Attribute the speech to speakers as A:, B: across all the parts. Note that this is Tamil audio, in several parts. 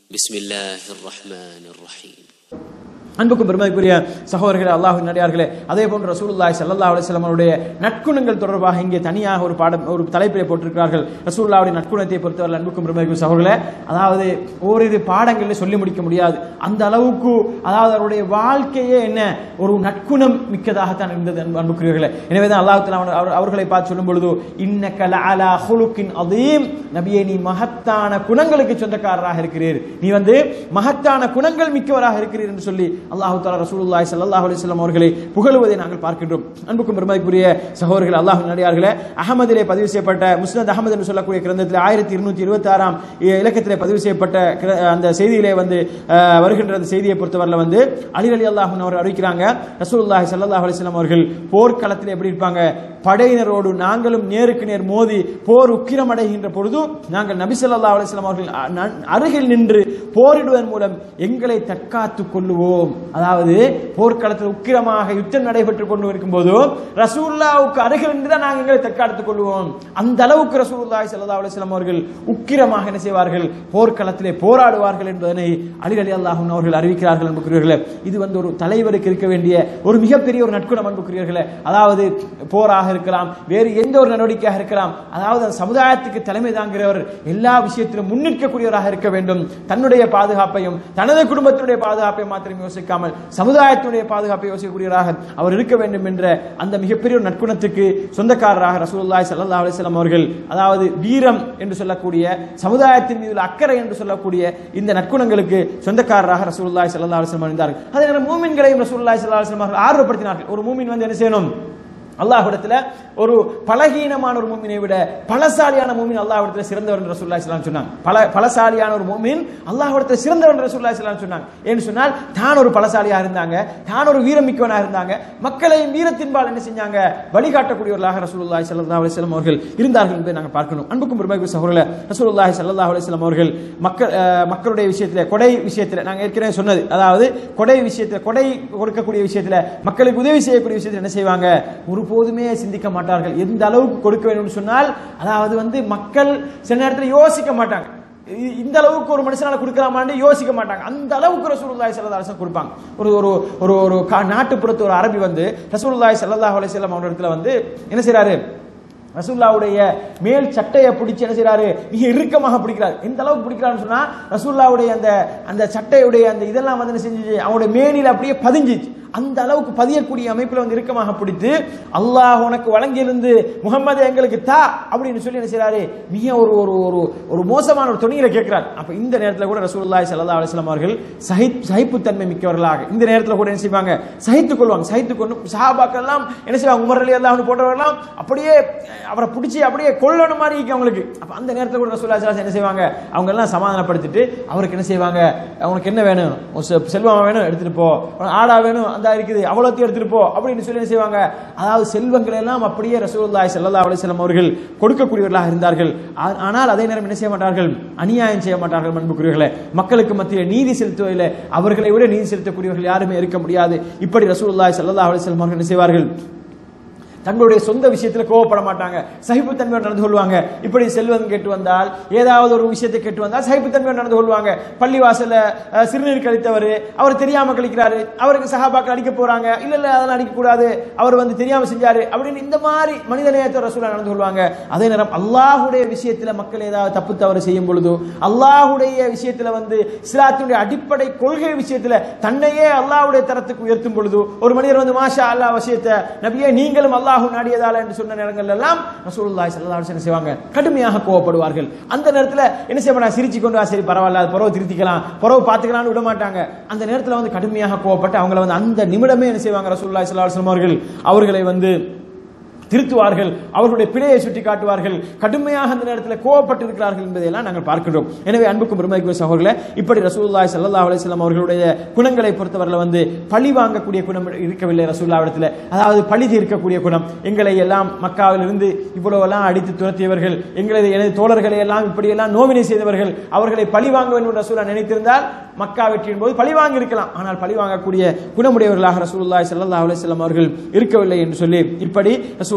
A: بسم الله الرحمن الرحيم
B: அன்புக்கும் பெருமதிக்குரிய சகோதரர்களே அல்லாஹின் நடிகார்களே அதே போன்று ரசூலுல்லாஹி ஸல்லல்லாஹு அலைஹி வஸல்லம் அவருடைய நற்குணங்கள் தொடர்பாக இங்கே தனியாக ஒரு பாடம் ஒரு தலைப்பிலே போட்டிருக்கிறார்கள் ரசூலுல்லாஹுடைய நற்குணத்தை பொறுத்தவரை அன்புக்கும் பெருமதிக்குரிய சகோதரர்களே அதாவது ஓரிரு பாடங்களில் சொல்லி முடிக்க முடியாது அந்த அளவுக்கு அதாவது அவருடைய வாழ்க்கையே என்ன ஒரு நற்குணம் மிக்கதாகத்தான் இருந்தது அன்பு- அன்புக்குரியவர்களே எனவே தான் அல்லாஹ் தஆலா அவர் அவர்களை பார்த்து சொல்லும் பொழுது இன்னக்க லஅலா ஹுலுக்கின் அதீம் நபியே நீ மகத்தான குணங்களுக்கு சொந்தக்காரராக இருக்கிறீர் நீ வந்து மகத்தான குணங்கள் மிக்கவராக இருக்கிறீர் என்று சொல்லி அல்லாஹு தாலா ரசூலுல்லாஹி ஸல்லல்லாஹு அலைஹி வஸல்லம் அவர்களை புகழுவதை நாங்கள் பார்க்கின்றோம் அன்புக்கும் பெருமதிக்குரிய சகோதரர்கள் அல்லாஹ் நடிகார்களே அகமதிலே பதிவு செய்யப்பட்ட முஸ்னத் அகமது என்று சொல்லக்கூடிய கிரந்தத்தில் ஆயிரத்தி இருநூத்தி இருபத்தி ஆறாம் இலக்கத்திலே பதிவு செய்யப்பட்ட கிர- அந்த செய்தியிலே வந்து அஹ், வருகின்ற அந்த செய்தியை பொறுத்தவரையில் வந்து அலி அலி அல்லாஹ் அவர் அறிவிக்கிறாங்க ரசூலுல்லாஹி ஸல்லல்லாஹு அலைஹி வஸல்லம் அவர்கள் போர்க்களத்தில் எப்படி இருப்பாங்க படையினரோடு நாங்களும் நேருக்கு நேர் மோதி போர் உக்கிரமடைகின்ற பொழுது நாங்கள் நபி ஸல்லல்லாஹு அலைஹி வஸல்லம் அவர்கள் அ- ந- அருகில் நின்று போரிடுவதன் மூலம் எங்களை தற்காத்துக் கொள்ளுவோம் அதாவது போர்க்களத்தில் உக்கிரமாக யுத்தம் நடைபெற்றுக் கொண்டு இருக்கும்போது ரசூலுல்லாவுக்கு அருகில் நின்று தான் நாங்கள் எங்களை தற்காத்துக் கொள்வோம் அந்த அளவுக்கு ரசூலுல்லாஹி ஸல்லல்லாஹு அலைஹி வஸல்லம் அவர்கள் உக்கிரமாக என்ன செய்வார்கள் போர்க்களத்திலே போராடுவார்கள் என்பதனை அலி அலி அல்லாஹ் அவர்கள் அறிவிக்கிறார்கள் அன்புக்குரியவர்களே இது வந்து ஒரு தலைவருக்கு இருக்க வேண்டிய ஒரு மிகப்பெரிய ஒரு நட்குணம் அன்புக்குரியவர்களே அதாவது போராக இருக்கலாம் வேறு எந்த ஒரு நடவடிக்கையாக இருக்கலாம் அதாவது அந்த சமுதாயத்துக்கு தலைமை தாங்கிறவர் எல்லா விஷயத்திலும் முன்னிற்கக்கூடியவராக இருக்க வேண்டும் தன்னுடைய பாதுகாப்பையும் தனது குடும்பத்தினுடைய பாதுகாப்பையும் மாத்திரம் யோசிக்காமல் சமுதாயத்தினுடைய பாதுகாப்பை யோசிக்கக்கூடியவராக அவர் இருக்க வேண்டும் என்ற அந்த மிகப்பெரிய ஒரு நற்குணத்துக்கு சொந்தக்காரராக ரசூலுல்லாஹி ஸல்லல்லாஹு அலைஹி வஸல்லம் அவர்கள் அதாவது வீரம் என்று சொல்லக்கூடிய சமுதாயத்தின் மீது உள்ள அக்கறை என்று சொல்லக்கூடிய இந்த நற்குணங்களுக்கு சொந்தக்காரராக ரசூலுல்லாஹி ஸல்லல்லாஹு அலைஹி வஸல்லம் இருந்தார்கள் அதே நேரம் மூமின்களையும் ரசூலுல்லாஹி ஸல்லல்லாஹு அலைஹி வஸல்லம் அவர்கள் ஆர்வப்படுத்தினார்கள் ஒரு மூமின் வந்து என்ன செய்யணும் அல்லாஹ்விடத்துல ஒரு பலகீனமான ஒரு மூமினை விட பலசாலியான மூமின் அல்லாஹ்விடத்துல சிறந்தவர் என்று ரசூலுல்லாஹி ஸல்லல்லாஹு அலைஹி வஸல்லம் சொன்னாங்க பல பலசாலியான ஒரு மூமின் அல்லாஹ்விடத்துல சிறந்தவர் என்று ரசூலுல்லாஹி ஸல்லல்லாஹு அலைஹி வஸல்லம் சொன்னாங்க ஏன்னு சொன்னால் தான் ஒரு பலசாலியாக இருந்தாங்க தான் ஒரு வீரமிக்கவனாக இருந்தாங்க மக்களையும் வீரத்தின்பால் என்ன செஞ்சாங்க வழிகாட்டக்கூடியவர்களாக ரசூலுல்லாஹி ஸல்லல்லாஹு அலைஹி வஸல்லம் அவர்கள் இருந்தார்கள் என்பதை நாங்கள் பார்க்கணும் அன்புக்கும் பெருமைக்கு சகோதரர்களே ரசூலுல்லாஹி ஸல்லல்லாஹு அலைஹி வஸல்லம் அவர்கள் மக்கள் அஹ், மக்களுடைய விஷயத்துல கொடை விஷயத்துல நாங்க ஏற்கனவே சொன்னது அதாவது கொடை விஷயத்துல கொடை கொடுக்கக்கூடிய விஷயத்துல மக்களுக்கு உதவி செய்யக்கூடிய விஷயத்துல என்ன செய்வாங்க ஒருபோதுமே சிந்திக்க மாட்டார்கள் எந்த அளவுக்கு கொடுக்க வேண்டும்னு சொன்னால் அதாவது வந்து மக்கள் சில நேரத்தில் யோசிக்க மாட்டாங்க இ- இந்த அளவுக்கு ஒரு மனுஷனால கொடுக்கலாமான்னு யோசிக்க மாட்டாங்க அந்த அளவுக்கு ரசூலுல்லாஹி ஸல்லல்லாஹு அலைஹி வஸல்லம் கொடுப்பாங்க ஒரு ஒரு ஒரு ஒரு கா- நாட்டுப்புறத்து ஒரு அரபி வந்து ரசூலுல்லாஹி ஸல்லல்லாஹு அலைஹி வஸல்லம் அவங்க இடத்துல வந்து என்ன செய்றாரு ரசூல்லாவுடைய மேல் சட்டையை பிடிச்சு என்ன செய்றாரு மிக இறுக்கமாக பிடிக்கிறார் எந்த அளவுக்கு பிடிக்கிறாருன்னு சொன்னா ரசூல்லாவுடைய அந்த அந்த சட்டையுடைய அந்த இதெல்லாம் வந்து என்ன செஞ்சுச்சு அவனுடைய மேனில அப்படியே பதிஞ்சிச்சு அந்த அளவுக்கு பதியக்கூடிய அமைப்புல வந்து இறுக்கமாக பிடித்து அல்லாஹ் உனக்கு வழங்கியிருந்து முகம்மது எங்களுக்கு தா அப்படின்னு சொல்லி என்ன செய்றாரு மிக ஒரு ஒரு ஒரு ஒரு மோசமான ஒரு துணியில கேட்கிறார் அப்ப இந்த நேரத்துல கூட ரசூலுல்லாஹி ஸல்லல்லாஹு அலைஹி வஸல்லம் அவர்கள் சஹி சகிப்புத்தன்மை மிக்கவர்களாக இந்த நேரத்துல கூட என்ன செய்வாங்க சகித்துக் கொள்வாங்க சகித்துக் கொண்டு சஹாபாக்கள் எல்லாம் என்ன செய்வாங்க உமர் அலி அல்லாஹ் போன்றவர்கள்லாம் அப்படியே அவரை பிடிச்சி அப்படியே கொல்லணும் மாதிரி இருக்கு அவங்களுக்கு அப்ப அந்த நேரத்துல கூட ரசூலுல்லாஹி ஸல்லல்லாஹு அலைஹி வஸல்லம் என்ன செய்வாங்க அவங்க எல்லாம் சமாதானப்படுத்திட்டு அவருக்கு என்ன செய்வாங்க அவனுக்கு என்ன வேணும் ஒரு செ- செல்வம் வேணும் எடுத்துட்டு போ உனக்கு ஆடா வேணும் அந்த இருக்குது அவ்வளோத்தையும் எடுத்துட்டு போ அப்படின்னு சொல்லி என்ன செய்வாங்க அதாவது செல்வங்களை எல்லாம் அப்படியே ரசூலுல்லாஹி ஸல்லல்லாஹு அலைஹி வஸல்லம் அவர்கள் கொடுக்கக்கூடியவர்களாக இருந்தார்கள் ஆ- ஆனால் அதே நேரம் என்ன செய்ய மாட்டார்கள் அநியாயம் செய்ய மாட்டார்கள் அன்புக்குரியவர்களே மக்களுக்கு மத்தியில் நீதி செலுத்துவதில் அவர்களை விட நீதி செலுத்தக்கூடியவர்கள் யாருமே இருக்க முடியாது இப்படி ரசூலுல்லாஹி ஸல்லல்லாஹு அலைஹி வஸல்லம் அவர்கள் என்ன செய்வார்கள் தங்களுடைய சொந்த விஷயத்துல கோவப்பட மாட்டாங்க சகிப்புத்தன்மையோடு நடந்து கொள்வாங்க இப்படி செல்வம் கேட்டு வந்தால் ஏதாவது ஒரு விஷயத்தை கேட்டு வந்தால் சகிப்புத்தன்மையோடு நடந்து கொள்வாங்க பள்ளிவாசல்ல அஹ், சிறுநீர் கழித்தவர் அவர் தெரியாம கழிக்கிறாரு அவருக்கு சகாபாக்கள் அடிக்க போறாங்க இல்ல இல்ல அதெல்லாம் அடிக்க கூடாது அவர் வந்து தெரியாம செஞ்சாரு அப்படின்னு இந்த மாதிரி மனித நேயத்தோட ரசூலா நடந்து கொள்வாங்க அதே நேரம் அல்லாஹ்வுடைய விஷயத்துல மக்கள் ஏதாவது தப்பு தவறு செய்யும் பொழுது அல்லாஹ்வுடைய விஷயத்துல வந்து இஸ்லாத்தினுடைய அடிப்படை கொள்கை விஷயத்துல தன்னையே அல்லாஹ்வுடைய தரத்துக்கு உயர்த்தும் பொழுது ஒரு மனிதர் வந்து மாஷா அல்லாஹ் விஷயத்தை நபியே நீங்களும் அல்லாஹ் நாடியதால என்று சொன்ன நேரங்கள் எல்லாம் ரசூலுல்லாஹி ஸல்லல்லாஹு அலைஹி வஸல்லம் என்ன செய்வாங்க கடுமையாக கோவப்படுவார்கள் அந்த நேரத்துல என்ன செய்ய மாட்டாங்க சிரிச்சு கொண்டு வா சரி பரவாயில்ல அது பரவ திருத்திக்கலாம் பரவ பாத்துக்கலாம்னு விட மாட்டாங்க அந்த நேரத்துல வந்து கடுமையாக கோவப்பட்டு அவங்கள வந்து அந்த நிமிடமே என்ன செய்வாங்க ரசூலுல்லாஹி ஸல்லல்லாஹு அலைஹி வஸல்லம் அவர்கள் அவர்களை வந்து திருத்துவார்கள் அவர்களுடைய பிழையை சுட்டி காட்டுவார்கள் கடுமையாக அந்த நேரத்தில் கோவப்பட்டு இருக்கிறார்கள் என்பதையெல்லாம் நாங்கள் பார்க்கின்றோம் எனவே அன்புக்கும் பெருமைக்குரிய சகோதரர்களே இப்படி ரசூலுல்லாஹி ஸல்லல்லாஹு அலைஹி வஸல்லம் அவர்களுடைய குணங்களை பொறுத்தவரையில் வந்து பழி வாங்கக்கூடிய குணம் இருக்கவில்லை ரசூலுல்லாஹ்விடத்தில் அதாவது பழி தீர்க்கக்கூடிய குணம் எங்களை எல்லாம் மக்காவில் இருந்து இவ்வளவு எல்லாம் அடித்து துரத்தியவர்கள் எங்களது எனது தோழர்களை எல்லாம் இப்படியெல்லாம் நோவினை செய்தவர்கள் அவர்களை பழி வாங்க வேண்டும் என்று ரசூலா நினைத்திருந்தால் மக்கா வெற்றியின் போது பழி வாங்கி இருக்கலாம் ஆனால் பழி வாங்கக்கூடிய குணமுடையவர்களாக ரசூலுல்லாஹி ஸல்லல்லாஹு அலைஹி வஸல்லம் அவர்கள் இருக்கவில்லை என்று சொல்லி இப்படி ரசூல்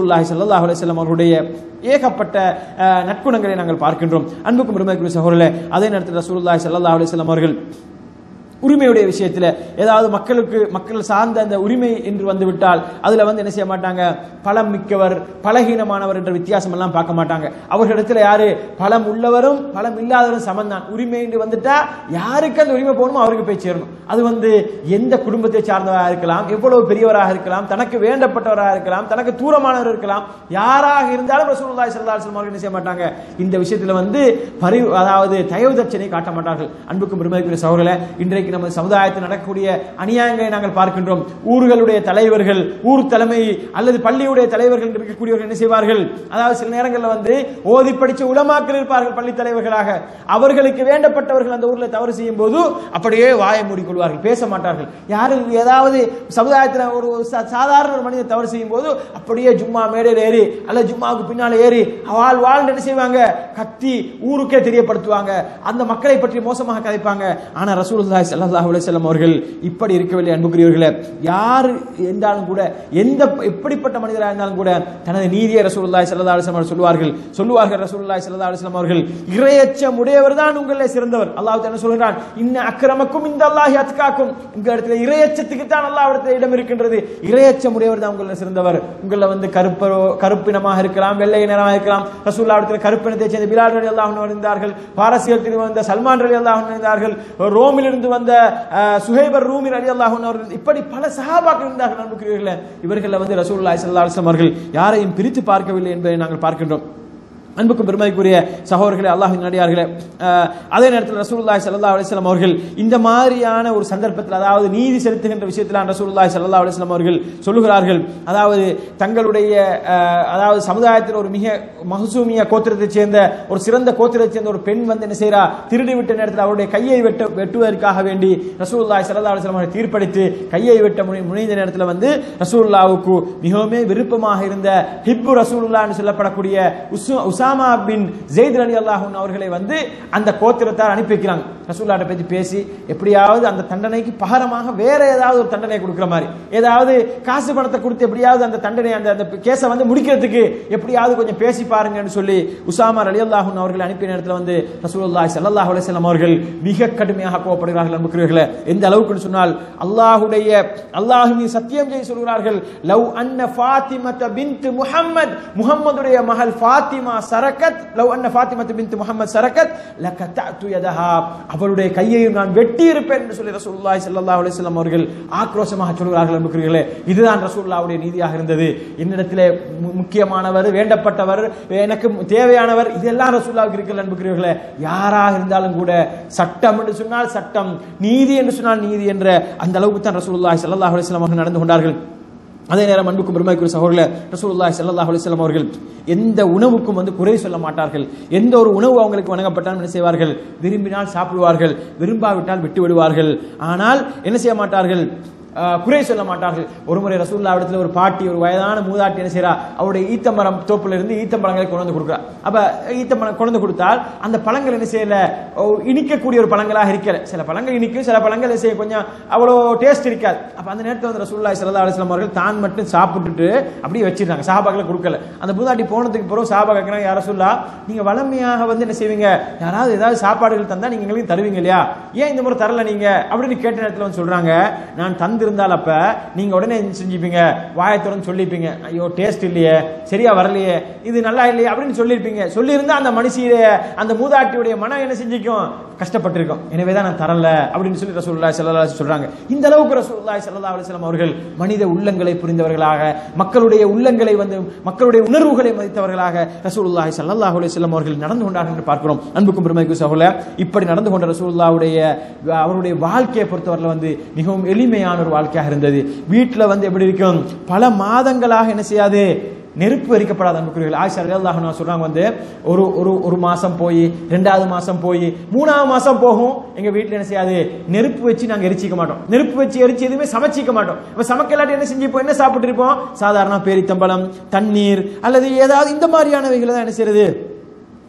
B: ரசூலுல்லாஹி ஸல்லல்லாஹு அலைஹி வஸல்லம் அவர்களுடைய ஏகப்பட்ட அஹ், நற்குணங்களை நாங்கள் பார்க்கின்றோம் அன்புக்கும் பெருமைக்குரிய சகோதரர்களே அதே நேரத்தில் ரசூலுல்லாஹி ஸல்லல்லாஹு அலைஹி வஸல்லம் அவர்கள் உரிமையுடைய விஷயத்தில் ஏதாவது மக்களுக்கு மக்கள் சார்ந்த அந்த உரிமை என்று வந்துவிட்டால் அதுல வந்து என்ன செய்ய மாட்டாங்க பலம் மிக்கவர் பலகீனமானவர் என்ற வித்தியாசம் எல்லாம் பார்க்க மாட்டாங்க அவர்களிடத்துல யாரு பலம் உள்ளவரும் பலம் இல்லாதவரும் சமந்தான் உரிமை என்று வந்துட்டா யாருக்கு அந்த உரிமை போகணுமோ அவருக்கு போய் சேரணும் அது வந்து எந்த குடும்பத்தை சார்ந்தவராக இருக்கலாம் எவ்வளவு பெரியவராக இருக்கலாம் தனக்கு வேண்டப்பட்டவராக இருக்கலாம் தனக்கு தூரமானவர் இருக்கலாம் யாராக இருந்தாலும் ரசூலுல்லாஹி ஸல்லல்லாஹு அலைஹி வஸல்லம் அவர்கள் என்ன செய்ய மாட்டாங்க இந்த விஷயத்துல வந்து பரி அதாவது தயவு தட்சணை காட்ட மாட்டார்கள் அன்புக்கும் பெருமதிக்குரிய சகோதரர்களே இன்றைக்கு நம்ம சமுதாயத்தில் நடக்கக்கூடிய அநியாயங்களை நாங்கள் பார்க்கின்றோம் ஊர்களுடைய தலைவர்கள் ஊர் தலைமை அல்லது பள்ளியுடைய தலைவர்கள் என்று இருக்கக்கூடியவர்கள் என்ன செய்வார்கள் அதாவது சில நேரங்களில் வந்து ஓதி படிச்ச உலமாக்கள் இருப்பார்கள் பள்ளி தலைவர்களாக அவர்களுக்கு வேண்டப்பட்டவர்கள் அந்த ஊர்ல தவறு செய்யும் போது அப்படியே வாயை மூடிக்கொள்வார்கள் பேச மாட்டார்கள் யாரு ஏதாவது சமுதாயத்தில் ஒரு சா- சாதாரண ஒரு மனிதர் தவறு செய்யும் போது அப்படியே ஜும்மா மேடையில் ஏறி அல்ல ஜும்மாவுக்கு பின்னால ஏறி வாழ் வாழ் என்ன செய்வாங்க கத்தி ஊருக்கே தெரியப்படுத்துவாங்க அந்த மக்களை பற்றி மோசமாக கதைப்பாங்க ஆனா ரசூலுல்லாஹி ஸல்லல்லாஹு அலைஹி வஸல்லம் அவர்கள் இப்படி இருக்கவில்லை அன்புக்குரியவர்களே யார் இருந்தாலும் கூட எந்த எப்படிப்பட்ட மனிதராக இருந்தாலும் கூட தனது நீதியை ரசூலுல்லாஹி ஸல்லல்லாஹு அலைஹி வஸல்லம் அவர்கள் சொல்வார்கள் சொல்லுவார்கள் ரசூலுல்லாஹி ஸல்லல்லாஹு அலைஹி வஸல்லம் அவர்கள் இறையச்சம் உடையவர் தான் உங்களே சிறந்தவர் அல்லாஹ் என்ன சொல்கிறான் இன்ன அக்கிரமக்கும் இந்த அல்லாஹி அத்காக்கும் உங்க இடத்துல இறையச்சத்துக்கு தான் அல்லாஹ் இடத்துல இடம் இருக்கின்றது இறையச்சம் உடையவர் தான் உங்களை சிறந்தவர் உங்களை வந்து கருப்பரோ கருப்பினமாக இருக்கலாம் வெள்ளை நிறமாக இருக்கலாம் ரசூல்லா இடத்துல கருப்பினத்தை சேர்ந்த பிலால் ரலி அல்லாஹ் இருந்தார்கள் பாரசீகத்தில் வந்த சல்மான் ரலி அல்லாஹ் இருந்தார்கள் ரோமில் இருந்து வந்த அஹ், சுஹைபர் ரூமி ரலி அல்லாஹ் அவர்கள் இப்படி பல சஹாபாக்கள் இருந்தார்கள் நண்புக்குரியவர்களே இவர்கள் வந்து ரசூலுல்லாஹி ஸல்லல்லாஹு அலைஹி வஸல்லம் அவர்கள் யாரையும் பிரித்து பார்க்கவில்லை என்பதை நாங்கள் பார்க்கின்றோம் அன்புக்கும் பெருமைக்குரிய சகோதரர்களே அல்லாஹின் நடிகார்களே அஹ், அதே நேரத்தில் ரசூலுல்லாஹி ஸல்லல்லாஹு அலைஹி வஸல்லம் அவர்கள் இந்த மாதிரியான ஒரு சந்தர்ப்பத்தில் அதாவது நீதி செலுத்துகின்ற விஷயத்தில் ரசூலுல்லாஹி ஸல்லல்லாஹு அலைஹி வஸல்லம் அவர்கள் சொல்லுகிறார்கள் அதாவது தங்களுடைய அஹ், அதாவது சமுதாயத்தில் ஒரு மிக மகசூமிய கோத்திரத்தைச் சேர்ந்த ஒரு சிறந்த கோத்திரத்தைச் சேர்ந்த ஒரு பெண் வந்து என்ன செய்றா திருடி விட்ட நேரத்தில் அவருடைய கையை வெட்ட வெட்டுவதற்காக வேண்டி ரசூலுல்லாஹி ஸல்லல்லாஹு அலைஹி வஸல்லம் அவர்கள் தீர்ப்பளித்து கையை வெட்ட முனை- முனைந்த நேரத்தில் வந்து ரசூலுல்லாவுக்கு மிகவும் விருப்பமாக இருந்த ஹிப்பு ரசூலுல்லாஹ் என்று சொல்லப்படக்கூடிய உசு- உசாமா பின் ஜெயித் அலி அல்லாஹூன் அவர்களை வந்து அந்த கோத்திரத்தார் அனுப்பி வைக்கிறாங்க ரசூல்லாட்ட பத்தி பேசி எப்படியாவது அந்த தண்டனைக்கு பகரமாக வேற ஏதாவது ஒரு தண்டனை கொடுக்குற மாதிரி ஏதாவது காசு பணத்தை கொடுத்து எப்படியாவது அந்த தண்டனை அந்த அந்த கேஸை வந்து முடிக்கிறதுக்கு எப்படியாவது கொஞ்சம் பேசி பாருங்கன்னு சொல்லி உசாமா அலி அல்லாஹூன் அவர்கள் அனுப்பிய நேரத்தில் வந்து ரசூலுல்லாஹி ஸல்லல்லாஹு அலைஹி வஸல்லம் அவர்கள் மிக கடுமையாக கோவப்படுகிறார்கள் அன்புக்குரியவர்களே எந்த அளவுக்கு சொன்னால் அல்லாஹ்வுடைய அல்லாஹ் மீது சத்தியம் செய்து சொல்கிறார்கள் லவ் அன்ன ஃபாத்திமத பின்த் முஹம்மத் முஹம்மதுடைய மகள் ஃபாத்திமா சரக்கத் லவ் அன்ன ஃபாத்திமத் பின்த் முஹம்மத் சரக்கத் லகதஅது யதஹா அவளுடைய கையையும் நான் வெட்டி இருப்பேன் என்று சொல்லி ரசூலுல்லாஹி ஸல்லல்லாஹு அலைஹி வஸல்லம் அவர்கள் ஆக்ரோஷமாக சொல்கிறார்கள் அன்புக்குரியவர்களே இதுதான் ரசூலுல்லாஹ்வுடைய நீதியாக இருந்தது என்னிடத்திலே மு- முக்கியமானவர் வேண்டப்பட்டவர் எனக்கு தேவையானவர் இதெல்லாம் ரசூலுல்லாஹ்வுக்கு இருக்கிற அன்புக்குரியவர்களே யாராக இருந்தாலும் கூட சட்டம் என்று சொன்னால் சட்டம் நீதி என்று சொன்னால் நீதி என்ற அந்த அளவுக்கு தான் ரசூலுல்லாஹி ஸல்லல்லாஹு அலைஹி வஸல்லம் அவர்கள் நடந்து கொண்டார்கள் அதே நேரம் அன்புக்கும் பெருமைக்குரிய சகோதரர்களே ரசூலுல்லாஹி ஸல்லல்லாஹு அலைஹி வஸல்லம் அவர்கள் எந்த உணவுக்கும் வந்து குறை சொல்ல மாட்டார்கள் எந்த ஒரு உணவு அவங்களுக்கு வழங்கப்பட்டாலும் என்ன செய்வார்கள் விரும்பினால் சாப்பிடுவார்கள் விரும்பாவிட்டால் விட்டு விடுவார்கள் ஆனால் என்ன செய்ய மாட்டார்கள் ஆஹ், குறை சொல்ல மாட்டார்கள் ஒரு முறை ரசூல்லா இடத்துல ஒரு பாட்டி ஒரு வயதான மூதாட்டி என்ன செய்றா அவருடைய ஈத்தமரம் தோப்புல இருந்து ஈத்தம்பழங்களை கொண்டு வந்து கொடுக்குறா அப்ப ஈத்தம்பழம் கொண்டு வந்து கொடுத்தால் அந்த பழங்கள் என்ன செய்யல ஓ, இனிக்கக்கூடிய ஒரு பழங்களாக இருக்கல சில பழங்கள் இனிக்கும் சில பழங்கள் என்ன செய்ய கொஞ்சம் அவ்வளோ டேஸ்ட் இருக்காது அப்ப அந்த நேரத்தில் வந்து ரசூல்லாய் சல்லா அலிஸ்லாம் அவர்கள் தான் மட்டும் சாப்பிட்டுட்டு அப்படியே வச்சிருந்தாங்க சாபாக்களை கொடுக்கல அந்த மூதாட்டி போனதுக்கு பிறகு சாபா கேட்கிறாங்க யார சொல்லா நீங்க வளமையாக வந்து என்ன செய்வீங்க யாராவது ஏதாவது சாப்பாடுகள் தந்தா நீங்க எங்களுக்கு தருவீங்க இல்லையா ஏன் இந்த முறை தரல நீங்க அப்படின்னு கேட்ட நேரத்தில் வந்து சொல்றாங்க நான் தந்திருந்தால் அப்ப நீங்க உடனே என்ன செஞ்சுப்பீங்க வாயை திறந்து சொல்லிப்பீங்க ஐயோ டேஸ்ட் இல்லையே சரியா வரலையே இது நல்லா இல்லையே அப்படின்னு சொல்லியிருப்பீங்க சொல்லியிருந்தா அந்த மனுஷிய அந்த மூதாட்டியுடைய மனம் என்ன செஞ்சுக்கும் கஷ்டப்பட்டிருக்கும் எனவே தான் நான் தரல அப்படின்னு சொல்லி ரசூலுல்லாஹி ஸல்லல்லாஹு அலைஹி சொல்றாங்க இந்த அளவுக்கு ரசூலுல்லாஹி ஸல்லல்லாஹு அலைஹி வஸல்லம் அவர்கள் மனித உள்ளங்களை புரிந்தவர்களாக மக்களுடைய உள்ளங்களை வந்து மக்களுடைய உணர்வுகளை மதித்தவர்களாக ரசூலுல்லாஹி ஸல்லல்லாஹு அலைஹி வஸல்லம் அவர்கள் நடந்து கொண்டார்கள் என்று பார்க்கிறோம் அன்புக்கும் பெருமைக்கும் சகோதர இப்படி நடந்து கொண்ட ரசூலுல்லாஹ்வுடைய அவருடைய வாழ்க்கையை பொறுத்தவரையில் வந்து மிகவும் எளிமையான ஒரு வாழ்க்கையாக இருந்தது வீட்டில் வந்து எப்படி இருக்கும் பல மாதங்களாக என்ன செய்யாது நெருப்பு எரிக்கப்படாத அன்புக்குரியவர்கள் ஆயிஷா ரலியல்லாஹு அன்ஹா சொல்றாங்க வந்து ஒரு ஒரு ஒரு மாசம் போய் ரெண்டாவது மாசம் போய் மூணாவது மாசம் போகும் எங்க வீட்ல என்ன செய்யாது நெருப்பு வச்சு நாங்க எரிச்சிக்க மாட்டோம் நெருப்பு வச்சு எரிச்சு எதுவுமே சமைச்சிக்க மாட்டோம் இப்ப சமைக்கலாட்டி என்ன செஞ்சுப்போம் என்ன சாப்பிட்டு இருப்போம் சாதாரண பேரித்தம்பழம் தண்ணீர் அல்லது ஏதாவது இந்த மாதிரியானவைகளை தான் என்ன செய்யறது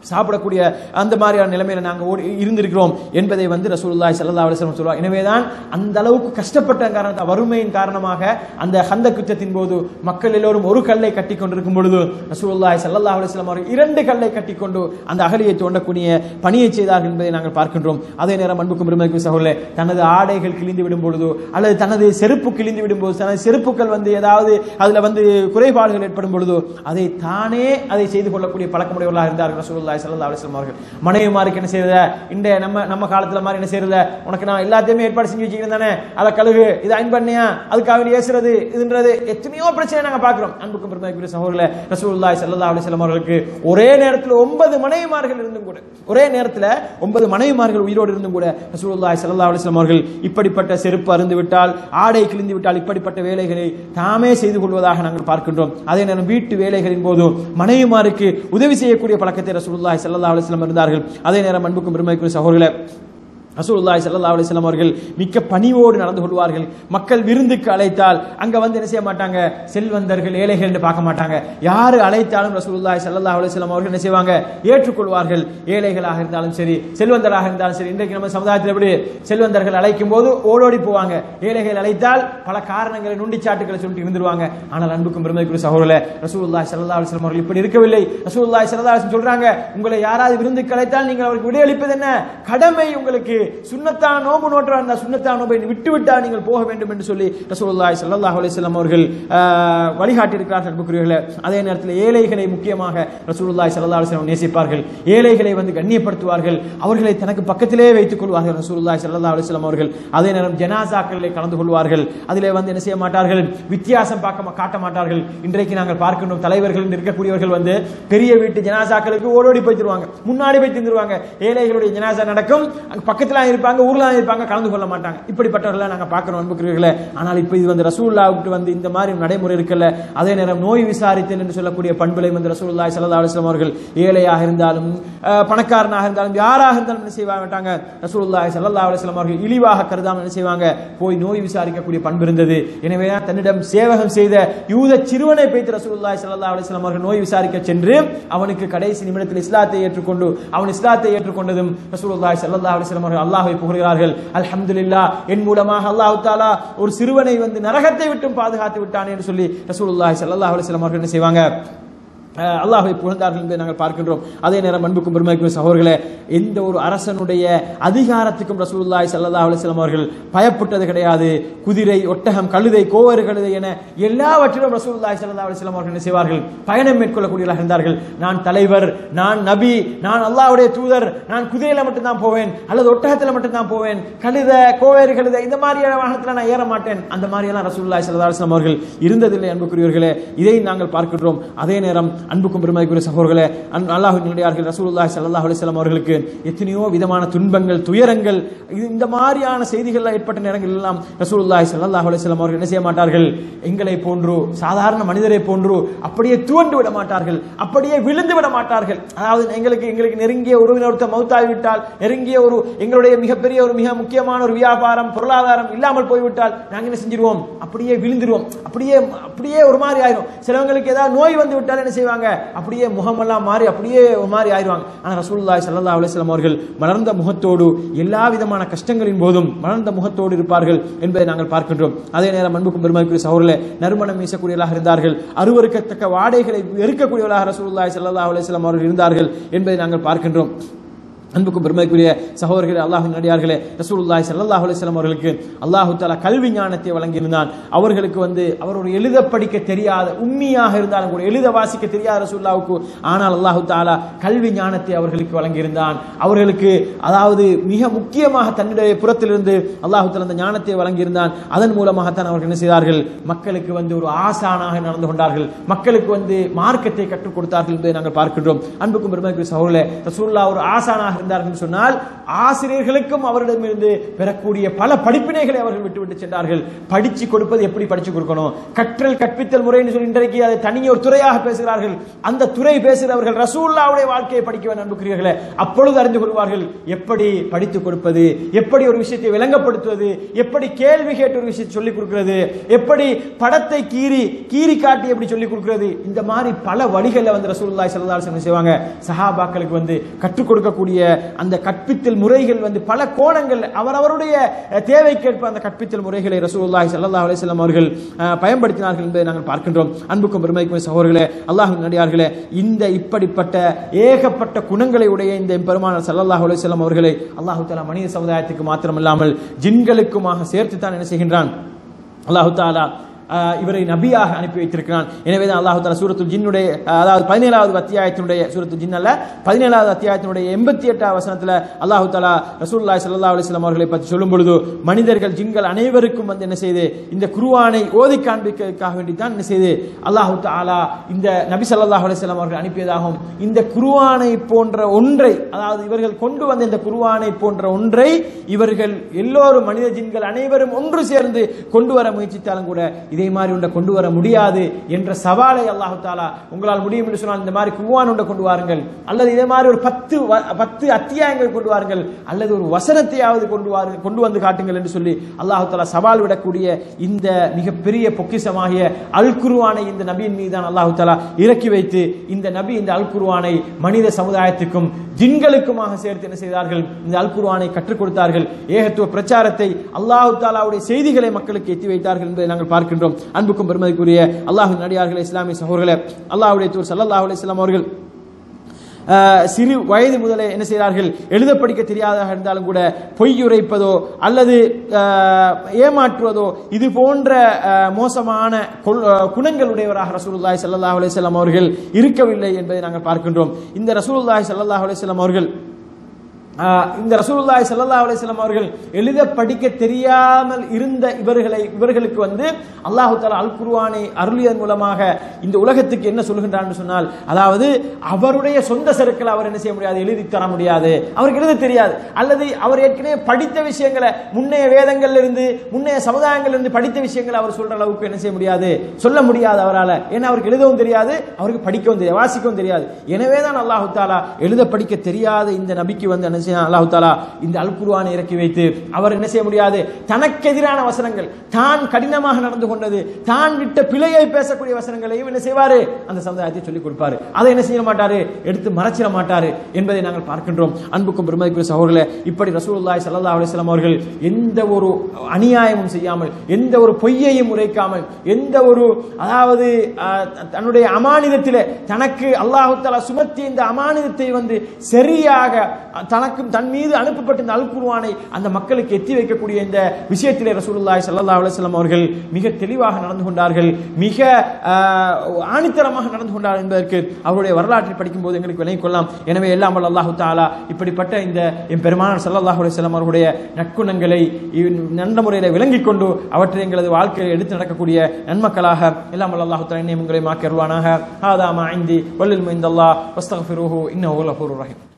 B: சாப்பிடக்கூடிய அந்த மாதிரியான நிலைமையில நாங்க ஓடி இருந்திருக்கிறோம் என்பதை வந்து ரசூலுல்லாஹி ஸல்லல்லாஹு அலைஹி வஸல்லம் சொல்லுவாங்க எனவேதான் அந்த அளவுக்கு கஷ்டப்பட்ட காரணத்தை வறுமையின் காரணமாக அந்த ஹந்த குத்தத்தின் போது மக்கள் எல்லோரும் ஒரு கல்லை கட்டி கொண்டிருக்கும் பொழுது ரசூலுல்லாஹி ஸல்லல்லாஹு அலைஹி வஸல்லம் அவர்கள் இரண்டு கல்லை கட்டி கொண்டு அந்த அகலியை தோண்டக்கூடிய பணியை செய்தார்கள் என்பதை நாங்கள் பார்க்கின்றோம் அதே நேரம் அன்புக்கும் பெருமைக்கும் சகோதரே தனது ஆடைகள் கிழிந்து விடும் பொழுதோ அல்லது தனது செருப்பு கிழிந்து விடும் போது தனது செருப்புகள் வந்து ஏதாவது அதுல வந்து குறைபாடுகள் ஏற்படும் பொழுதோ அதை தானே அதை செய்து கொள்ளக்கூடிய பழக்கமுடையவர்களாக இருந்தார்கள் ரசூலுல்லாஹி ஸல்லல்லாஹு அலைஹி வஸல்லம் அவர்கள் மனைவிமாருக்கு என்ன செய்யறத இந்த நம்ம நம்ம காலத்துல மாதிரி என்ன செய்யறத உனக்கு நான் எல்லாத்தையுமே ஏற்பாடு செஞ்சு வச்சுக்கிறேன் தானே அதை கழுகு இது அயன் பண்ணியா அதுக்காக வேண்டி ஏசுறது இதுன்றது எத்தனையோ பிரச்சனை நாங்க பார்க்கிறோம் அன்புக்கும் பெருமைக்குரிய சகோதரர்களே ரசூலுல்லாஹி ஸல்லல்லாஹு அலைஹி வஸல்லம் அவர்களுக்கு ஒரே நேரத்தில் ஒன்பது மனைவிமார்கள் இருந்தும் கூட ஒரே நேரத்தில் ஒன்பது மனைவிமார்கள் உயிரோடு இருந்தும் கூட ரசூலுல்லாஹி ஸல்லல்லாஹு அலைஹி வஸல்லம் அவர்கள் இப்படிப்பட்ட செருப்பு அருந்து விட்டால் ஆடை கிழிந்து விட்டால் இப்படிப்பட்ட வேலைகளை தாமே செய்து கொள்வதாக நாங்கள் பார்க்கின்றோம் அதே நேரம் வீட்டு வேலைகளின் போது மனைவிமாருக்கு உதவி செய்யக்கூடிய பழக்கத்தை ரசூலுல்லாஹி ஸல்லல்லாஹு அலைஹி வஸல்லம் இருந்தார்கள் அதே நேரம் அன்புக்கும் பெருமைக்குரிய சகோதரர்களே ரசூலுல்லாஹி ஸல்லல்லாஹு அலைஹி வஸல்லம் அவர்கள் மிக்க பணிவோடு நடந்து கொள்வார்கள் மக்கள் விருந்துக்கு அழைத்தால் அங்க வந்து என்ன செய்ய மாட்டாங்க செல்வந்தர்கள் ஏழைகள் என்று பார்க்க மாட்டாங்க யாரு அழைத்தாலும் ரசூலுல்லாஹி ஸல்லல்லாஹு அலைஹி வஸல்லம் அவர்கள் என்ன செய்வாங்க ஏற்றுக்கொள்வார்கள் ஏழைகளாக இருந்தாலும் சரி செல்வந்தராக இருந்தாலும் சரி இன்றைக்கு நம்ம சமுதாயத்தில் எப்படி செல்வந்தர்கள் அழைக்கும் போது ஓடோடி போவாங்க ஏழைகள் அழைத்தால் பல காரணங்களை நுண்டிச்சாட்டுகளை சொல்லிட்டு இருந்துருவாங்க ஆனால் அன்புக்கும் பெருமைக்குரிய சகோதரர்களே ரசூலுல்லாஹி ஸல்லல்லாஹு அலைஹி வஸல்லம் அவர்கள் இப்படி இருக்கவில்லை ரசூலுல்லாஹி ஸல்லல்லாஹு அலைஹி வஸல்லம் சொல்றாங்க உங்களை யாராவது விருந்துக்கு அழைத்தால் நீங்கள் அவருக்கு விடையளிப்பது என்ன கடமை உங்களுக்கு சுன்னத்தான் நோம்பு நோற்றா இருந்தால் சுன்னத்தான் நோம்பை விட்டு விட்டா நீங்கள் போக வேண்டும் என்று சொல்லி ரசூலுல்லாஹி ஸல்லல்லாஹு அலைஹி வஸல்லம் அவர்கள் ஆஹ், வழிகாட்டி இருக்கிறார்கள் அன்புக்குரியவர்களே அதே நேரத்தில் ஏழைகளை முக்கியமாக ரசூலுல்லாஹி ஸல்லல்லாஹு அலைஹி வஸல்லம் நேசிப்பார்கள் ஏழைகளை வந்து கண்ணியப்படுத்துவார்கள் அவர்களை தனக்கு பக்கத்திலே வைத்துக் கொள்வார்கள் ரசூலுல்லாஹி ஸல்லல்லாஹு அலைஹி வஸல்லம் அவர்கள் அதே நேரம் ஜனாசாக்களிலே கலந்து கொள்வார்கள் அதிலே வந்து என்ன செய்ய மாட்டார்கள் வித்தியாசம் பார்க்க மா- காட்ட மாட்டார்கள் இன்றைக்கு நாங்கள் பார்க்கின்றோம் தலைவர்கள் என்று இருக்கக்கூடியவர்கள் வந்து பெரிய வீட்டு ஜனாசாக்களுக்கு ஓடோடி போய் தருவாங்க முன்னாடி போய் தந்துருவாங்க ஏழைகளுடைய ஜனாசா நடக்கும் அங்க பக்கத்துல இருப்பாங்க ஊர்ல இருப்பாங்க கலந்து கொள்ள மாட்டாங்க இப்படிப்பட்டவர்களை நாங்க பார்க்கிறோம் அன்புக்குரியவர்களே ஆனால் இப்போ இது வந்து ரசூல்லாவுக்கு வந்து இந்த மாதிரி நடைமுறை இருக்குல்ல அதே நேரம் நோய் விசாரித்தல் என்று சொல்லக்கூடிய பண்புலை வந்து ரசூலுல்லாஹி ஸல்லல்லாஹு அலைஹி வஸல்லம் அவர்கள் ஏழையாக இருந்தாலும் அஹ், பணக்காரனாக இருந்தாலும் யாராக இருந்தாலும் என்ன செய்வாங்க மாட்டாங்க ரசூலுல்லாஹி ஸல்லல்லாஹு அலைஹி வஸல்லம் அவர்கள் இழிவாக கருதாமல் என்ன செய்வாங்க போய் நோய் விசாரிக்கக்கூடிய பண்பு இருந்தது எனவே தான் தன்னிடம் சேவகம் செய்த யூத சிறுவனை பேத்து ரசூலுல்லாஹி ஸல்லல்லாஹு அலைஹி வஸல்லம் அவர்கள் நோய் விசாரிக்க சென்று அவனுக்கு கடைசி நிமிடத்தில் இஸ்லாத்தை ஏற்றுக்கொண்டு அவன் இஸ்லாத்தை ஏற்றுக்கொண்டதும் ரசூலுல்லாஹி ஸல்லல்லாஹு அலைஹி வஸல்லம் அவர்கள் அல்லாஹ்வை புகழ்கிறார்கள் அல்ஹம்துலில்லாஹ் என் மூலமாக அல்லாஹ் தஆலா ஒரு சிறுவனை வந்து நரகத்தை விட்டும் பாதுகாத்து விட்டான் என்று சொல்லி ரசூலுல்லாஹி ஸல்லல்லாஹு அலைஹி வஸல்லம் அவர்கள் என்ன செய்வாங்க அஹ் அல்லாஹ்வை புகழ்ந்தார்கள் என்பதை நாங்கள் பார்க்கின்றோம் அதே நேரம் அன்புக்கும் பெருமைக்கும் சகோதரர்களே எந்த ஒரு அரசனுடைய அதிகாரத்துக்கும் ரசூலுல்லாஹி ஸல்லல்லாஹு அலைஹி வஸல்லம் அவர்கள் பயப்பட்டது கிடையாது குதிரை ஒட்டகம் கழுதை கோவறு கழுதை என எல்லாவற்றிலும் ரசூலுல்லாஹி ஸல்லல்லாஹு அலைஹி வஸல்லம் அவர்கள் என்ன செய்வார்கள் பயணம் மேற்கொள்ளக்கூடியவர்களாக இருந்தார்கள் நான் தலைவர் நான் நபி நான் அல்லாஹ்வுடைய தூதர் நான் குதிரையில மட்டும் தான் போவேன் அல்லது ஒட்டகத்துல மட்டும் தான் போவேன் கழுத கோவேறு கழுதை இந்த மாதிரியான வாகனத்துல நான் ஏற மாட்டேன் அந்த மாதிரியெல்லாம் ரசூலுல்லாஹி ஸல்லல்லாஹு அலைஹி வஸல்லம் அவர்கள் இருந்ததில்லை அன்புக்குரியவர்களே இதை நாங்கள் பார்க்கின்றோம் அதே நேரம் அன்புக்கும் பெருமைக்குரிய சகோதரர்களே அன் அல்லாஹ்வின் நல்லடியார்கள் ரசூலுல்லாஹி ஸல்லல்லாஹு அலைஹி வஸல்லம் அவர்களுக்கு எத்தனையோ விதமான துன்பங்கள் துயரங்கள் இது இந்த மாதிரியான செய்திகள் ஏற்பட்ட நேரங்கள் எல்லாம் ரசூலுல்லாஹி ஸல்லல்லாஹு அலைஹி வஸல்லம் அவர்கள் என்ன செய்ய மாட்டார்கள் எங்களை போன்று சாதாரண மனிதரை போன்று அப்படியே துவண்டு விட மாட்டார்கள் அப்படியே விழுந்து விட மாட்டார்கள் அதாவது எங்களுக்கு எங்களுக்கு நெருங்கிய உறவினர் ஒருத்தர் மௌத்தாகி விட்டால் நெருங்கிய ஒரு எங்களுடைய மிகப்பெரிய ஒரு மிக முக்கியமான ஒரு வியாபாரம் பொருளாதாரம் இல்லாமல் போய்விட்டால் நாங்க என்ன செஞ்சிருவோம் அப்படியே விழுந்துருவோம் அப்படியே அப்படியே ஒரு மாதிரி ஆயிரும் சிலவங்களுக்கு ஏதாவது நோய் வந்து விட்டால் என்ன செய்வாங்க அப்படியே முகமெல்லாம் மாறி அப்படியே ஒரு மாதிரி ஆயிடுவாங்க ஆனா ரசூலுல்லாஹி ஸல்லல்லாஹு அலைஹி வஸல்லம் அவர்கள் மலர்ந்த முகத்தோடு எல்லா விதமான கஷ்டங்களின் போதும் மலர்ந்த முகத்தோடு இருப்பார்கள் என்பதை நாங்கள் பார்க்கின்றோம் அதே நேரம் அன்புக்கும் பெருமைக்குரிய சகோதரர்களே நறுமணம் வீசக்கூடியவர்களாக இருந்தார்கள் அருவருக்கத்தக்க வாடைகளை வெறுக்கக்கூடியவர்களாக ரசூலுல்லாஹி ஸல்லல்லாஹு அலைஹி வஸல்லம் அவர்கள் இருந்தார்கள் என்பதை நாங்கள் பார்க்கின்றோம் அன்புக்கும் பெருமைக்குரிய சகோதரர்களே அல்லாஹின் நடிகார்களே ரசூலுல்லாஹி ஸல்லல்லாஹு அலைஹி வஸல்லம் அவர்களுக்கு அல்லாஹு தஆலா கல்வி ஞானத்தை வழங்கியிருந்தான் அவர்களுக்கு வந்து அவர் ஒரு எழுத படிக்க தெரியாத உம்மியாக இருந்தாலும் கூட எழுத வாசிக்க தெரியாத ரசூலுல்லாவுக்கு ஆனால் அல்லாஹு தஆலா கல்வி ஞானத்தை அவர்களுக்கு வழங்கியிருந்தான் அவர்களுக்கு அதாவது மிக முக்கியமாக தன்னுடைய புறத்திலிருந்து அல்லாஹு தஆலா அந்த ஞானத்தை வழங்கியிருந்தான் அதன் மூலமாகத்தான் அவர்கள் என்ன செய்தார்கள் மக்களுக்கு வந்து ஒரு ஆசானாக நடந்து கொண்டார்கள் மக்களுக்கு வந்து மார்க்கத்தை கற்றுக் கொடுத்தார்கள் என்பதை நாங்கள் பார்க்கின்றோம் அன்புக்கும் பெருமைக்குரிய சகோதரர்களே ரசூலுல்லாஹ் ஒரு ஆசானாக இருந்தார்கள் என்று சொன்னால் ஆசிரியர்களுக்கும் அவரிடமிருந்து பெறக்கூடிய பல படிப்பினைகளை அவர்கள் விட்டுவிட்டு சென்றார்கள் படிச்சு கொடுப்பது எப்படி படிச்சு கொடுக்கணும் கற்றல் கற்பித்தல் முறைன்னு சொல்லி இன்றைக்கு அதை தனியே ஒரு துறையாக பேசுகிறார்கள் அந்த துறை பேசுகிறவர்கள் ரசூல்லாவுடைய வாழ்க்கையை படிக்க வேண்டும் அன்புக்குரியவர்களே அப்பொழுது அறிந்து கொள்வார்கள் எப்படி படித்துக் கொடுப்பது எப்படி ஒரு விஷயத்தை விளங்கப்படுத்துவது எப்படி கேள்வி கேட்டு ஒரு விஷயத்தை சொல்லிக் கொடுக்கிறது எப்படி படத்தை கீறி கீறி காட்டி எப்படி சொல்லிக் கொடுக்கிறது இந்த மாதிரி பல வழிகளில் வந்து ரசூலுல்லாஹி ஸல்லல்லாஹு அலைஹி வஸல்லம் செய்வாங்க சஹாபாக்களுக்கு வந்து கற்றுக் கொடுக்கக்கூடிய அந்த கற்பித்தல் முறைகள் வந்து பல கோணங்கள் அவரவருடைய அஹ், தேவைக்கேற்ப அந்த கற்பித்தல் முறைகளை ரசூலுல்லாஹி ஸல்லல்லாஹு அலைஹி வஸல்லம் அவர்கள் அஹ், பயன்படுத்தினார்கள் என்பதை நாங்கள் பார்க்கின்றோம் அன்புக்கும் பெருமைக்கும் சகோதரர்களே அல்லாஹ்வின் நடிகார்களே இந்த இப்படிப்பட்ட ஏகப்பட்ட குணங்களை உடைய இந்த பெருமானார் ஸல்லல்லாஹு அலைஹி வஸல்லம் அவர்களை அல்லாஹ் தஆலா மனித சமுதாயத்துக்கு மாத்திரமல்லாமல் ஜின்களுக்குமாக சேர்த்து தான் என்ன செய்கின்றான் அல்லாஹு தாலா ஆஹ், இவரை நபியாக அனுப்பி வைத்திருக்கிறான் எனவே தான் அல்லாஹு தாலா சூரத்து ஜின்னுடைய ஆஹ், அதாவது பதினேழாவது அத்தியாயத்தினுடைய சூரத்து ஜின் அல்ல பதினேழாவது அத்தியாயத்தினுடைய எண்பத்தி எட்டாவது வசனத்தில் அல்லாஹு தாலா ரசூலுல்லாஹி ஸல்லல்லாஹு அலைஹி வஸல்லம் அவர்களை பற்றி சொல்லும் பொழுது மனிதர்கள் ஜின்கள் அனைவருக்கும் வந்து என்ன செய்து இந்த குருவானை ஓதி காண்பிக்கிறதுக்காக வேண்டி தான் என்ன செய்து அல்லாஹு தாலா இந்த நபி ஸல்லல்லாஹு அலைஹி வஸல்லம் அவர்கள் அனுப்பியதாகவும் இந்த குருவானை போன்ற ஒன்றை அதாவது இவர்கள் கொண்டு வந்த இந்த குருவானை போன்ற ஒன்றை இவர்கள் எல்லோரும் மனித ஜின்கள் அனைவரும் ஒன்று சேர்ந்து கொண்டு வர முயற்சித்தாலும் கூட இதே மாதிரி ஒன்றை கொண்டு வர முடியாது என்ற சவாலை அல்லாஹு தாலா உங்களால் முடியும் என்று சொன்னால் இந்த மாதிரி குருவான் ஒன்றை கொண்டு வாருங்கள் அல்லது இதே மாதிரி ஒரு பத்து வ- பத்து அத்தியாயங்கள் கொண்டு வாருங்கள் அல்லது ஒரு வசனத்தையாவது கொண்டு வாரு கொண்டு வந்து காட்டுங்கள் என்று சொல்லி அல்லாஹு தாலா சவால் விடக்கூடிய இந்த மிகப்பெரிய பொக்கிஷமாகிய அல் குருவானை இந்த நபியின் மீதான் அல்லாஹு தாலா இறக்கி வைத்து இந்த நபி இந்த அல் குருவானை மனித சமுதாயத்துக்கும் ஜின்களுக்குமாக சேர்த்து என்ன செய்தார்கள் இந்த அல் குர்ஆனை கற்றுக் கொடுத்தார்கள் ஏகத்துவ பிரச்சாரத்தை அல்லாஹு தாலாவுடைய செய்திகளை மக்களுக்கு எத்தி வைத்தார்கள் என்பதை நாங்கள் பார்க்கின்றோம் அன்புக்கும் பெருமதிக்குரிய அல்லாஹின் நடிகார்களே இஸ்லாமிய சகோதரர்களே அல்லாஹ்வுடைய தூர் சல்லல்லாஹு அலைஹி வஸல்லம் அவர்கள் ஆஹ், சிறு வயது முதலே என்ன செய்கிறார்கள் எழுத படிக்க தெரியாதாக இருந்தாலும் கூட பொய்யுரைப்பதோ அல்லது ஆஹ், ஏமாற்றுவதோ இது போன்ற ஆஹ், மோசமான கொள்- ஆஹ், குணங்களுடையவராக ரசூலுல்லாஹி ஸல்லல்லாஹு அலைஹி வஸல்லம் அவர்கள் இருக்கவில்லை என்பதை நாங்கள் பார்க்கின்றோம் இந்த ரசூலுல்லாஹி ஸல்லல்லாஹு அலைஹி வஸல்லம் அவர்கள் ஆஹ், இந்த ரசூலுல்லாஹி ஸல்லல்லாஹு அலைஹி வஸல்லம் அவர்கள் எழுத படிக்க தெரியாமல் இருந்த இவர்களை இவர்களுக்கு வந்து அல்லாஹு தஆலா அல் குர்ஆனை அருளியதன் மூலமாக இந்த உலகத்துக்கு என்ன சொல்கின்றான்னு சொன்னால் அதாவது அவருடைய சொந்த சருக்களை அவர் என்ன செய்ய முடியாது எழுதி தர முடியாது அவருக்கு எழுத தெரியாது அல்லது அவர் ஏற்கனவே படித்த விஷயங்களை முன்னைய வேதங்கள்ல இருந்து முன்னைய சமுதாயங்கள்ல இருந்து படித்த விஷயங்களை அவர் சொல்ற அளவுக்கு என்ன செய்ய முடியாது சொல்ல முடியாது அவரால் ஏன்னா அவருக்கு எழுதவும் தெரியாது அவருக்கு படிக்கவும் தெரியாது வாசிக்கவும் தெரியாது எனவே தான் அல்லாஹு தாலா எழுத படிக்க தெரியாத இந்த நபிக்கு வந்து என்ன செய்ய அல்லாஹு தாலா இந்த அல் குர்ஆனை இறக்கி வைத்து அவர் என்ன செய்ய முடியாது தனக்கு எதிரான வசனங்கள் தான் கடினமாக நடந்து கொண்டது தான் விட்ட பிழையை பேசக்கூடிய வசனங்களையும் என்ன செய்வாரு அந்த சமுதாயத்தை சொல்லிக் கொடுப்பாரு அதை என்ன செய்ய மாட்டாரு எடுத்து மறைச்சிட மாட்டாரு என்பதை நாங்கள் பார்க்கின்றோம் அன்புக்கும் பெருமதிக்குரிய சகோதரர்களே இப்படி ரசூலுல்லாஹி ஸல்லல்லாஹு அலைஹி வஸல்லம் அவர்கள் எந்த ஒரு அநியாயமும் செய்யாமல் எந்த ஒரு பொய்யையும் உரைக்காமல் எந்த ஒரு அதாவது ஆஹ், தன்னுடைய அமானிதத்திலே தனக்கு அல்லாஹு தஆலா சுமத்திய இந்த அமானிதத்தை வந்து சரியாக அஹ், தனக்கும் தன் மீது அனுப்பப்பட்ட இந்த அல் குர்ஆனை அந்த மக்களுக்கு எத்தி வைக்கக்கூடிய இந்த விஷயத்திலே ரசூலுல்லாஹி ஸல்லல்லாஹு அலைஹி வஸல்லம் அவர்கள் மிக தெளிவாக நடந்து கொண்டார்கள் மிக ஆஹ், ஆணித்தரமாக நடந்து கொண்டார்கள் என்பதற்கு அவருடைய வரலாற்றை படிக்கும்போது எங்களுக்கு விளங்கிக் கொள்ளலாம் எனவே எல்லாம் வல்ல அல்லாஹு தாலா இப்படிப்பட்ட இந்த என் பெருமானார் ஸல்லல்லாஹு அலைஹி வஸல்லம் அவருடைய நற்குணங்களை இவ் நல்ல முறையில் விளங்கிக் கொண்டு அவற்றை எங்களது வாழ்க்கையில் எடுத்து நடக்கக்கூடிய நன்மக்களாக எல்லாம் வல்ல அல்லாஹு தாலா என்னையும் உங்களை மாக்கருவானாக ஹாதா மா இந்தி வல்லில் மைந்தல்லா வஸ்தக்ஃபிருஹு இன்னஹு கஃபூருர் ரஹீம்